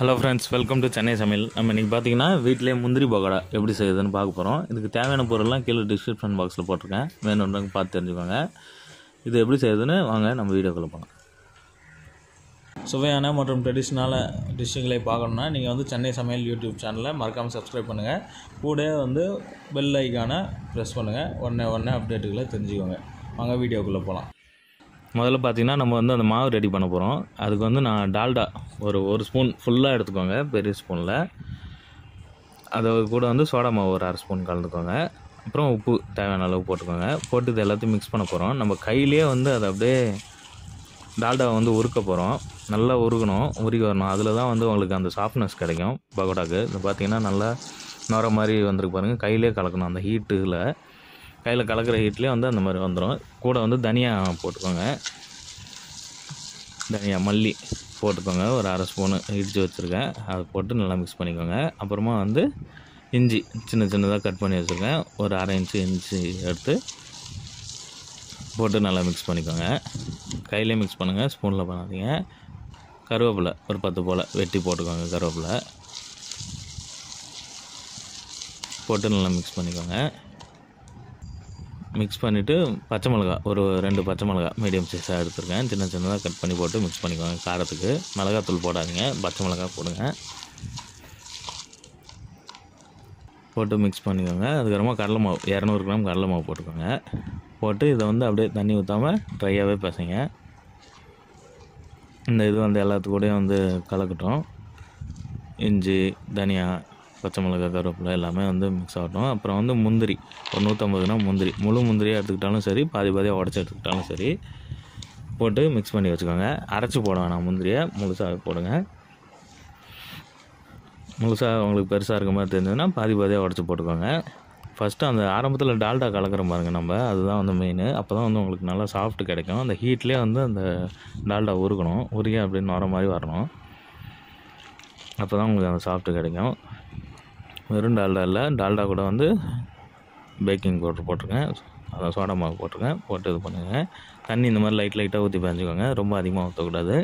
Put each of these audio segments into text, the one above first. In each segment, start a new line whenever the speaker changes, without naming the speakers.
hello friends welcome to Chennai சமையல் நம்ம இன்றைக்கி பார்த்தீங்கன்னா வீட்டிலே முந்திரி பகோடா எப்படி செய்யுதுன்னு பார்க்க போகிறோம் இதுக்கு தேவையான பொருள்லாம் கீழே டிஸ்கிரிப்ஷன் பாக்ஸில் போட்டிருக்கேன் வேணுன்றவங்க பார்த்து தெரிஞ்சுக்கோங்க இது எப்படி செய்யுதுன்னு வாங்க நம்ம வீடியோக்குள்ளே போகலாம் சுவையான மற்றும் ட்ரெடிஷ்னலான டிஷ்ஷுகளை பார்க்கணுன்னா நீங்கள் வந்து சென்னை சமையல் யூடியூப் சேனலை மறக்காமல் சப்ஸ்கிரைப் பண்ணுங்கள் கூட வந்து பெல் ஐக்கானை ப்ரெஸ் பண்ணுங்கள் உடனே உடனே அப்டேட்டுகளை தெரிஞ்சுக்கோங்க வாங்க வீடியோக்குள்ளே போகலாம் முதல்ல பார்த்தீங்கன்னா நம்ம வந்து அந்த மாவு ரெடி பண்ண போகிறோம் அதுக்கு வந்து நான் டால்டா ஒரு ஒரு ஸ்பூன் ஃபுல்லாக எடுத்துக்கோங்க பெரிய ஸ்பூனில் அது கூட வந்து சோடா மாவு ஒரு அரை ஸ்பூன் கலந்துக்கோங்க அப்புறம் உப்பு தேவையான அளவு போட்டுக்கோங்க போட்டு இது எல்லாத்தையும் மிக்ஸ் பண்ண போகிறோம் நம்ம கையிலேயே வந்து அதை அப்படியே டால்டாவை வந்து உருக்க போகிறோம் நல்லா உருகணும் உருகி வரணும் அதில் தான் வந்து உங்களுக்கு அந்த சாஃப்ட்னஸ் கிடைக்கும் பகோடாக்கு இது பார்த்தீங்கன்னா நல்லா நுர மாதிரி வந்திருக்கு பாருங்கள் கையிலே கலக்கணும் அந்த ஹீட்டில் கையில் கலக்கிற ஹீட்லேயே வந்து அந்த மாதிரி வந்துடும் கூட வந்து தனியா போட்டுக்கோங்க தனியா மல்லி போட்டுக்கோங்க ஒரு அரை ஸ்பூனு இடித்து வச்சுருக்கேன் அதை போட்டு நல்லா மிக்ஸ் பண்ணிக்கோங்க அப்புறமா வந்து இஞ்சி சின்ன சின்னதாக கட் பண்ணி வச்சுருக்கேன் ஒரு அரை இன்ச்சு இஞ்சி எடுத்து போட்டு நல்லா மிக்ஸ் பண்ணிக்கோங்க கையிலே மிக்ஸ் பண்ணுங்கள் ஸ்பூனில் பண்ணாதீங்க கருவேப்பிலை ஒரு பத்து போல் வெட்டி போட்டுக்கோங்க கருவேப்பிலை போட்டு நல்லா மிக்ஸ் பண்ணிக்கோங்க மிக்ஸ் பண்ணிவிட்டு பச்சை மிளகா ஒரு ரெண்டு பச்சை மிளகா மீடியம் சைஸாக எடுத்துருக்கேன் சின்ன சின்னதாக கட் பண்ணி போட்டு மிக்ஸ் பண்ணிக்கோங்க காரத்துக்கு மிளகாத்தூள் போடாதீங்க பச்சை மிளகா போடுங்க போட்டு மிக்ஸ் பண்ணிக்கோங்க அதுக்கப்புறமா கடலை மாவு இரநூறு கிராம் கடலை மாவு போட்டுக்கோங்க போட்டு இதை வந்து அப்படியே தண்ணி ஊற்றாமல் ட்ரையாகவே பசைங்க இந்த இது வந்து எல்லாத்துக்கூடயும் வந்து கலக்கட்டும் இஞ்சி தனியா பச்சை மிளகா கருவேப்பிலை எல்லாமே வந்து மிக்ஸ் ஆகட்டும் அப்புறம் வந்து முந்திரி ஒரு நூற்றம்பது கிராம் முந்திரி முழு முந்திரியாக எடுத்துக்கிட்டாலும் சரி பாதி பாதியாக உடச்சி எடுத்துக்கிட்டாலும் சரி போட்டு மிக்ஸ் பண்ணி வச்சுக்கோங்க அரைச்சி போட வேணாம் முந்திரியை முழுசாக போடுங்க முழுசாக உங்களுக்கு பெருசாக இருக்க மாதிரி தெரிஞ்சதுன்னா பாதி பாதியாக உடச்சி போட்டுக்கோங்க ஃபஸ்ட்டு அந்த ஆரம்பத்தில் டால்டா கலக்கிற பாருங்க நம்ம அதுதான் வந்து மெயின் அப்போ தான் வந்து உங்களுக்கு நல்லா சாஃப்ட் கிடைக்கும் அந்த ஹீட்லேயே வந்து அந்த டால்டா உருக்கணும் உருகி அப்படின்னு நுர மாதிரி வரணும் அப்போ தான் உங்களுக்கு அந்த சாஃப்ட்டு கிடைக்கும் வெறும் டால்டா இல்லை டால்டா கூட வந்து பேக்கிங் பவுடர் போட்டிருக்கேன் அதான் சோடா மாவு போட்டிருக்கேன் போட்டு இது பண்ணுங்க தண்ணி இந்த மாதிரி லைட் லைட்டாக ஊற்றி பேஞ்சுக்கோங்க ரொம்ப அதிகமாக ஊற்றக்கூடாது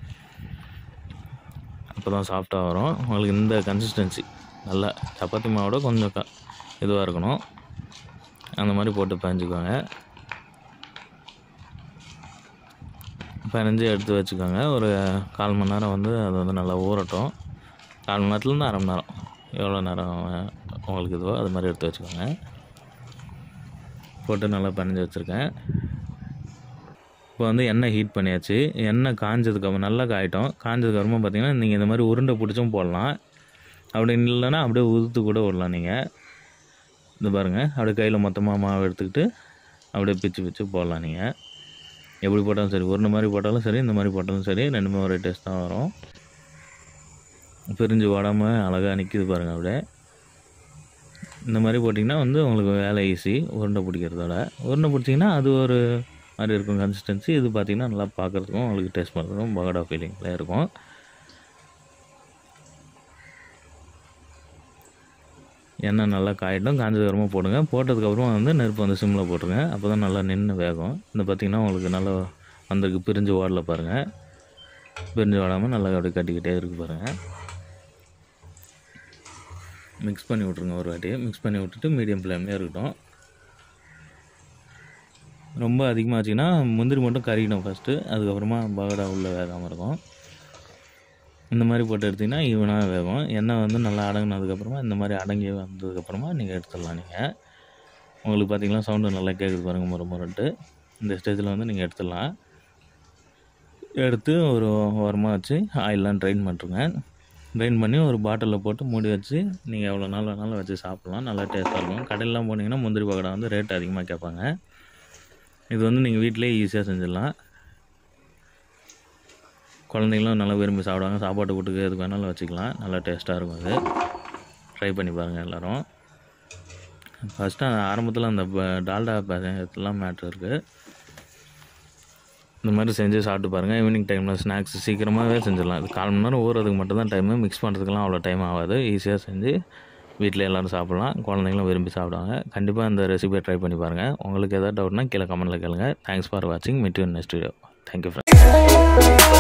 அப்போ தான் சாஃப்டாக வரும் உங்களுக்கு இந்த கன்சிஸ்டன்சி நல்லா சப்பாத்தி மாவோட கொஞ்சம் க இதுவாக இருக்கணும் அந்த மாதிரி போட்டு பேஞ்சுக்கோங்க பதினஞ்சு எடுத்து வச்சுக்கோங்க ஒரு கால் மணி நேரம் வந்து அது வந்து நல்லா ஊறட்டும் கால் மணி நேரத்துலேருந்து அரை மணி நேரம் எவ்வளோ நேரம் உங்களுக்கு இதுவோ அது மாதிரி எடுத்து வச்சுக்கோங்க போட்டு நல்லா பனைஞ்சு வச்சுருக்கேன் இப்போ வந்து எண்ணெய் ஹீட் பண்ணியாச்சு எண்ணெய் காஞ்சதுக்கப்புறம் நல்லா காயிட்டோம் காஞ்சதுக்கப்புறமா பார்த்தீங்கன்னா நீங்கள் இந்த மாதிரி உருண்டை பிடிச்சும் போடலாம் அப்படி இல்லைன்னா அப்படியே உதுத்து கூட விடலாம் நீங்கள் இது பாருங்கள் அப்படியே கையில் மொத்தமாக மாவு எடுத்துக்கிட்டு அப்படியே பிச்சு பிச்சு போடலாம் நீங்கள் எப்படி போட்டாலும் சரி உருண்டை மாதிரி போட்டாலும் சரி இந்த மாதிரி போட்டாலும் சரி ரெண்டுமே ஒரே டேஸ்ட் தான் வரும் பிரிஞ்சு ஓடாமல் அழகாக நிற்கிது பாருங்கள் அப்படியே இந்த மாதிரி போட்டிங்கன்னா வந்து உங்களுக்கு வேலை ஈஸி உருண்டை பிடிக்கிறதோட உருண்டை பிடிச்சிங்கன்னா அது ஒரு மாதிரி இருக்கும் கன்சிஸ்டன்சி இது பார்த்திங்கன்னா நல்லா பார்க்குறதுக்கும் உங்களுக்கு டேஸ்ட் பண்ணுறதுக்கும் பகோடா ஃபீலிங்கில் இருக்கும் எண்ணெய் நல்லா காயிட்டும் காஞ்சதுக்கப்புறமா போடுங்க போட்டதுக்கப்புறமா வந்து நெருப்பு வந்து சிம்மில் போட்டுருங்க அப்போ தான் நல்லா நின்று வேகும் இந்த பார்த்திங்கன்னா உங்களுக்கு நல்லா வந்திருக்கு பிரிஞ்சு ஓடல பாருங்கள் பிரிஞ்சு ஓடாமல் நல்லா அப்படியே கட்டிக்கிட்டே இருக்கு பாருங்கள் மிக்ஸ் பண்ணி விட்ருங்க ஒரு வாட்டி மிக்ஸ் பண்ணி விட்டுட்டு மீடியம் ஃப்ளேம்லேயே இருக்கட்டும் ரொம்ப அதிகமாச்சுன்னா முந்திரி மட்டும் கறிக்கணும் ஃபஸ்ட்டு அதுக்கப்புறமா பகடா உள்ளே வேகாமல் இருக்கும் இந்த மாதிரி போட்டு எடுத்திங்கன்னா ஈவனாக வேகும் எண்ணெய் வந்து நல்லா அடங்கினதுக்கப்புறமா இந்த மாதிரி அடங்கி வந்ததுக்கப்புறமா நீங்கள் எடுத்துடலாம் நீங்கள் உங்களுக்கு பார்த்திங்கன்னா சவுண்டு நல்லா கேட்குது பாருங்கள் முறை முறைட்டு இந்த ஸ்டேஜில் வந்து நீங்கள் எடுத்துடலாம் எடுத்து ஒரு ஓரமாக வச்சு ஆயிலெலாம் ட்ரைன் பண்ணிருங்க ட்ரைன் பண்ணி ஒரு பாட்டிலில் போட்டு மூடி வச்சு நீங்கள் எவ்வளோ நாள் வேணாலும் வச்சு சாப்பிட்லாம் நல்லா டேஸ்ட்டாக இருக்கும் கடையிலாம் போனீங்கன்னா முந்திரி பக்கடா வந்து ரேட் அதிகமாக கேட்பாங்க இது வந்து நீங்கள் வீட்டிலே ஈஸியாக செஞ்சிடலாம் குழந்தைங்களும் நல்லா விரும்பி சாப்பிடுவாங்க சாப்பாட்டு வீட்டுக்கு எதுக்கு வேணாலும் வச்சுக்கலாம் நல்லா டேஸ்ட்டாக இருக்கும் அது ட்ரை பண்ணி பாருங்கள் எல்லோரும் ஃபஸ்ட்டு ஆரம்பத்தில் அந்த டால்டா இதெல்லாம் மேட்ரு இருக்குது இந்த மாதிரி செஞ்சு சாப்பிட்டு பாருங்கள் ஈவினிங் டைமில் ஸ்நாக்ஸ் சீக்கிரமாகவே செஞ்சிடலாம் இது கால் மணி நேரம் ஊறதுக்கு மட்டும் தான் டைமு மிக்ஸ் பண்ணுறதுக்குலாம் அவ்வளோ டைம் ஆகாது ஈஸியாக செஞ்சு வீட்டில் எல்லோரும் சாப்பிட்லாம் குழந்தைங்களும் விரும்பி சாப்பிடுவாங்க கண்டிப்பாக இந்த ரெசிபியை ட்ரை பண்ணி பாருங்கள் உங்களுக்கு எதாவது டவுட்னா கீழே கமெண்ட்டில் கேளுங்க தேங்க்ஸ் ஃபார் வாட்சிங் meet you next video thank you friends